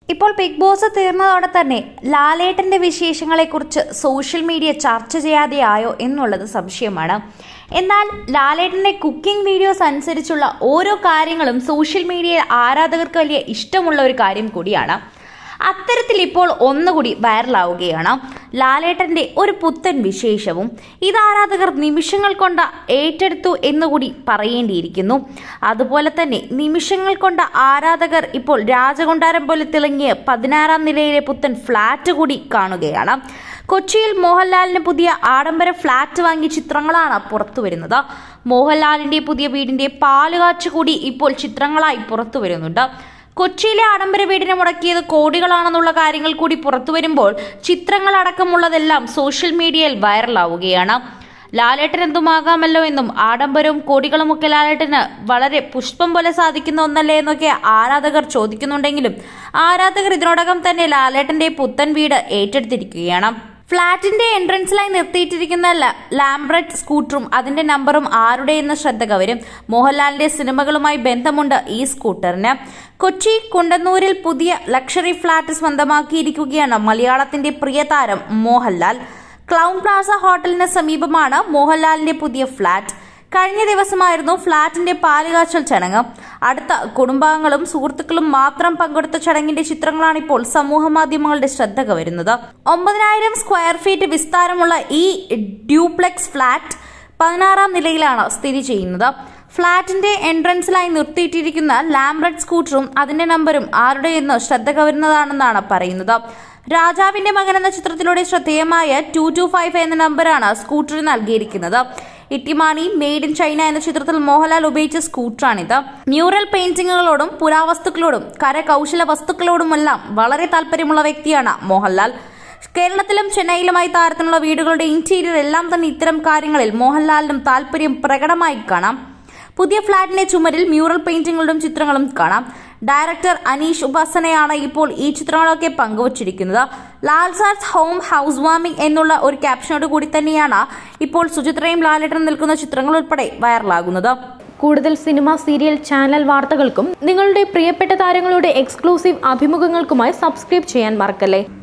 ഇപ്പോൾ big boss തീർന്നതോടെ തന്നെ ലാലേട്ടന്റെ വിശേഷങ്ങളെക്കുറിച്ച് സോഷ്യൽ മീഡിയ ചർച്ച ചെയ്യാതെ ആയോ എന്നുള്ളത് സംശയമാണ് എന്നാൽ ലാലേട്ടന്റെ കുക്കിംഗ് വീഡിയോസ് അനുസരിച്ചുള്ള ഓരോ കാര്യങ്ങളും സോഷ്യൽ മീഡിയയിൽ ആരാധകർക്ക് വലിയ ഇഷ്ടമുള്ള ഒരു കാര്യം കൂടിയാണ് അത്തരത്തിൽ ഇപ്പോൾ ഒന്നുകൂടി വൈറലാവുകയാണ് ലാലേട്ടന്റെ ഒരു പുത്തൻ വിശേഷവും ഇത് ആരാധകർ നിമിഷങ്ങൾ കൊണ്ട് ഏറ്റെടുത്തു എന്നുകൂടി പറയേണ്ടിയിരിക്കുന്നു അതുപോലെ തന്നെ നിമിഷങ്ങൾ കൊണ്ട് ആരാധകർ ഇപ്പോൾ രാജകൊണ്ടാരം പോലെ തിളങ്ങിയ പതിനാറാം നിലയിലെ പുത്തൻ ഫ്ലാറ്റ് കൂടി കാണുകയാണ് കൊച്ചിയിൽ മോഹൻലാലിന് പുതിയ ആഡംബര ഫ്ലാറ്റ് വാങ്ങിയ ചിത്രങ്ങളാണ് പുറത്തു വരുന്നത് മോഹൻലാലിന്റെ പുതിയ വീടിന്റെ പാലുകാച്ചു കൂടി ഇപ്പോൾ ചിത്രങ്ങളായി പുറത്തു വരുന്നുണ്ട് കൊച്ചിയിലെ ആഡംബര വീടിന് മുടക്കിയത് കോടികളാണെന്നുള്ള കാര്യങ്ങൾ കൂടി പുറത്തു വരുമ്പോൾ ചിത്രങ്ങളടക്കമുള്ളതെല്ലാം സോഷ്യൽ മീഡിയയിൽ വൈറലാവുകയാണ് ലാലേട്ടൻ എന്തുമാകാമല്ലോ എന്നും ആഡംബരവും കോടികളുമൊക്കെ ലാലേട്ടന് വളരെ പുഷ്പം പോലെ സാധിക്കുന്ന ഒന്നല്ലേ എന്നൊക്കെ ആരാധകർ ചോദിക്കുന്നുണ്ടെങ്കിലും ആരാധകർ ഇതിനോടകം തന്നെ ലാലേട്ടന്റെ പുത്തൻ വീട് ഏറ്റെടുത്തിരിക്കുകയാണ് ഫ്ളാറ്റിന്റെ എൻട്രൻസിലായി നിർത്തിയിട്ടിരിക്കുന്ന ലാംബ്രറ്റ് സ്കൂട്ടറും അതിന്റെ നമ്പറും ആരുടെയെന്ന് ശ്രദ്ധ കവരും മോഹൻലാലിന്റെ സിനിമകളുമായി ബന്ധമുണ്ട് ഈ സ്കൂട്ടറിന് കൊച്ചി കുണ്ടന്നൂരിൽ പുതിയ ലക്ഷറി ഫ്ളാറ്റ് സ്വന്തമാക്കിയിരിക്കുകയാണ് മലയാളത്തിന്റെ പ്രിയ താരം മോഹൻലാൽ ക്ലൗൺ പ്ലാസ ഹോട്ടലിന് സമീപമാണ് മോഹൻലാലിന്റെ പുതിയ ഫ്ളാറ്റ് കഴിഞ്ഞ ദിവസമായിരുന്നു ഫ്ളാറ്റിന്റെ പാലുകാച്ചൽ ചടങ്ങ് അടുത്ത കുടുംബാംഗങ്ങളും സുഹൃത്തുക്കളും മാത്രം പങ്കെടുത്ത ചടങ്ങിന്റെ ചിത്രങ്ങളാണ് ഇപ്പോൾ സമൂഹ മാധ്യമങ്ങളുടെ ശ്രദ്ധ കവരുന്നത് ഒമ്പതിനായിരം സ്ക്വയർ ഫീറ്റ് വിസ്താരമുള്ള ഈ ഡ്യൂപ്ലെക്സ് ഫ്ളാറ്റ് പതിനാറാം നിലയിലാണ് സ്ഥിതി ചെയ്യുന്നത് ഫ്ളാറ്റിന്റെ എൻട്രൻസിലായി നിർത്തിയിട്ടിരിക്കുന്ന ലാംബ്രഡ് സ്കൂട്ടറും അതിന്റെ നമ്പറും ആരുടെയെന്ന് ശ്രദ്ധ കവരുന്നതാണെന്നാണ് പറയുന്നത് രാജാവിന്റെ മകൻ എന്ന ചിത്രത്തിലൂടെ ശ്രദ്ധേയമായ ടു ടു ഫൈവ് എന്ന നമ്പറാണ് സ്കൂട്ടറിന് നൽകിയിരിക്കുന്നത് ഇട്ടിമാണി മെയ്ഡ് ഇൻ ചൈന എന്ന ചിത്രത്തിൽ മോഹൻലാൽ ഉപയോഗിച്ച സ്കൂട്ടറാണിത് മ്യൂറൽ പെയിന്റിങ്ങുകളോടും പുരാവസ്തുക്കളോടും കരകൗശല വസ്തുക്കളോടുമെല്ലാം വളരെ താല്പര്യമുള്ള വ്യക്തിയാണ് മോഹൻലാൽ കേരളത്തിലും ചെന്നൈയിലുമായി താരത്തിനുള്ള വീടുകളുടെ ഇന്റീരിയർ എല്ലാം തന്നെ ഇത്തരം കാര്യങ്ങളിൽ മോഹൻലാലിനും താല്പര്യം പ്രകടമായി കാണാം പുതിയ ഫ്ളാറ്റിന്റെ ചുമരിൽ മ്യൂറൽ പെയിന്റിങ്ങുകളും ചിത്രങ്ങളും കാണാം ഡയറക്ടർ അനീഷ് ഉപാസനയാണ് ഇപ്പോൾ ഈ ചിത്രങ്ങളൊക്കെ പങ്കുവച്ചിരിക്കുന്നത് ലാൽസാർസ് ഹോം ഹൗസ് വാമിംഗ് എന്നുള്ള ഒരു ക്യാപ്ഷനോട് കൂടി തന്നെയാണ് ഇപ്പോൾ സുചിത്രയും ലാലേട്ടനും നിൽക്കുന്ന ചിത്രങ്ങൾ ഉൾപ്പെടെ വൈറലാകുന്നത് കൂടുതൽ സിനിമ സീരിയൽ ചാനൽ വാർത്തകൾക്കും നിങ്ങളുടെ പ്രിയപ്പെട്ട താരങ്ങളുടെ എക്സ്ക്ലൂസീവ് അഭിമുഖങ്ങൾക്കുമായി സബ്സ്ക്രൈബ് ചെയ്യാൻ മറക്കല്ലേ